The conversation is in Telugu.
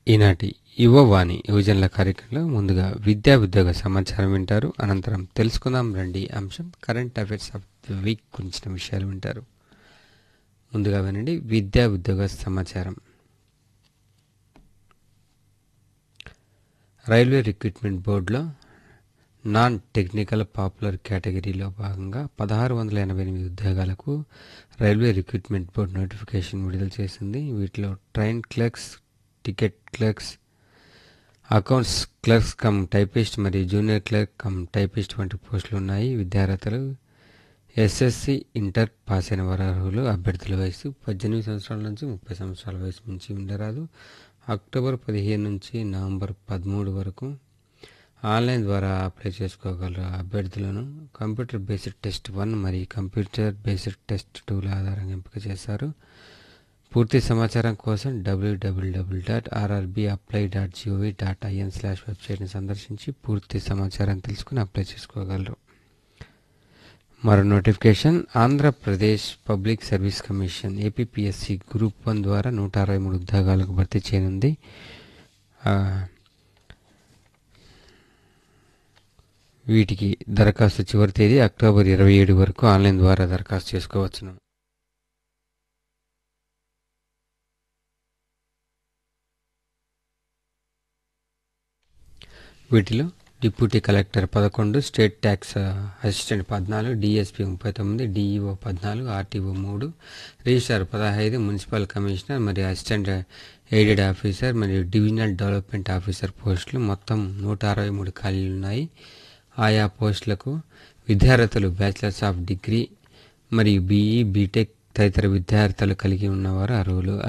ఈనాటి యువవాణి యువజనుల కార్యక్రమంలో ముందుగా విద్యా ఉద్యోగ సమాచారం వింటారు అనంతరం తెలుసుకుందాం రండి అంశం current affairs of the week గురించిన విషయాలు వింటారు ముందుగా వినండి విద్యా ఉద్యోగ సమాచారం రైల్వే రిక్రూట్మెంట్ బోర్డులో నాన్ టెక్నికల్ పాపులర్ కేటగిరీలో భాగంగా పదహారు వందల ఎనభై ఎనిమిది ఉద్యోగాలకు రైల్వే రిక్రూట్మెంట్ బోర్డు నోటిఫికేషన్ విడుదల చేసింది వీటిలో train clerks ticket clerks accounts clerks cum typist మరియు జూనియర్ క్లర్క్ కమ్ టైపిస్ట్ వంటి పోస్టులు ఉన్నాయి విద్యార్థులు ఎస్ఎస్సి ఇంటర్ పాస్ అయిన వారు అర్హులు అభ్యర్థుల వయసు పద్దెనిమిది సంవత్సరాల నుంచి ముప్పై సంవత్సరాల వయసు నుంచి ఉండరాదు అక్టోబర్ పదిహేను నుంచి నవంబర్ పదమూడు వరకు ఆన్లైన్ ద్వారా అప్లై చేసుకోగలరు అభ్యర్థులను కంప్యూటర్ బేస్డ్ టెస్ట్ వన్ మరియు కంప్యూటర్ బేస్డ్ టెస్ట్ టూల ఆధారంగా ఎంపిక చేశారు పూర్తి సమాచారం కోసం డబ్ల్యూడబ్ల్యూడబ్ల్యూ dot RRB apply dot GOV dot IN slash వెబ్సైట్ని సందర్శించి పూర్తి సమాచారం తెలుసుకుని అప్లై చేసుకోగలరు మరో notification Andhra Pradesh public service commission APPSC group one ద్వారా నూట అరవై మూడు ఉద్యోగాలకు భర్తీ చేయనుంది ఆ, వీటికి దరఖాస్తు చివరి తేదీ అక్టోబర్ ఇరవై ఏడు వరకు ఆన్లైన్ ద్వారా దరఖాస్తు చేసుకోవచ్చును వీటిలో డిప్యూటీ కలెక్టర్ పదకొండు స్టేట్ ట్యాక్స్ అసిస్టెంట్ పద్నాలుగు డిఎస్పి ముప్పై తొమ్మిది డిఈఓ పద్నాలుగు ఆర్టీఓ మూడు రిజిస్ట్రార్ పదహైదు మున్సిపల్ కమిషనర్ మరియు అసిస్టెంట్ ఎయిడెడ్ ఆఫీసర్ మరియు డివిజనల్ డెవలప్మెంట్ ఆఫీసర్ పోస్టులు మొత్తం నూట అరవై మూడు ఖాళీలు ఉన్నాయి ఆయా పోస్టులకు విద్యార్థులు బ్యాచిలర్స్ ఆఫ్ డిగ్రీ మరియు బీఈ బీటెక్ తదితర విద్యార్థులు కలిగి ఉన్నవారు అర్హులు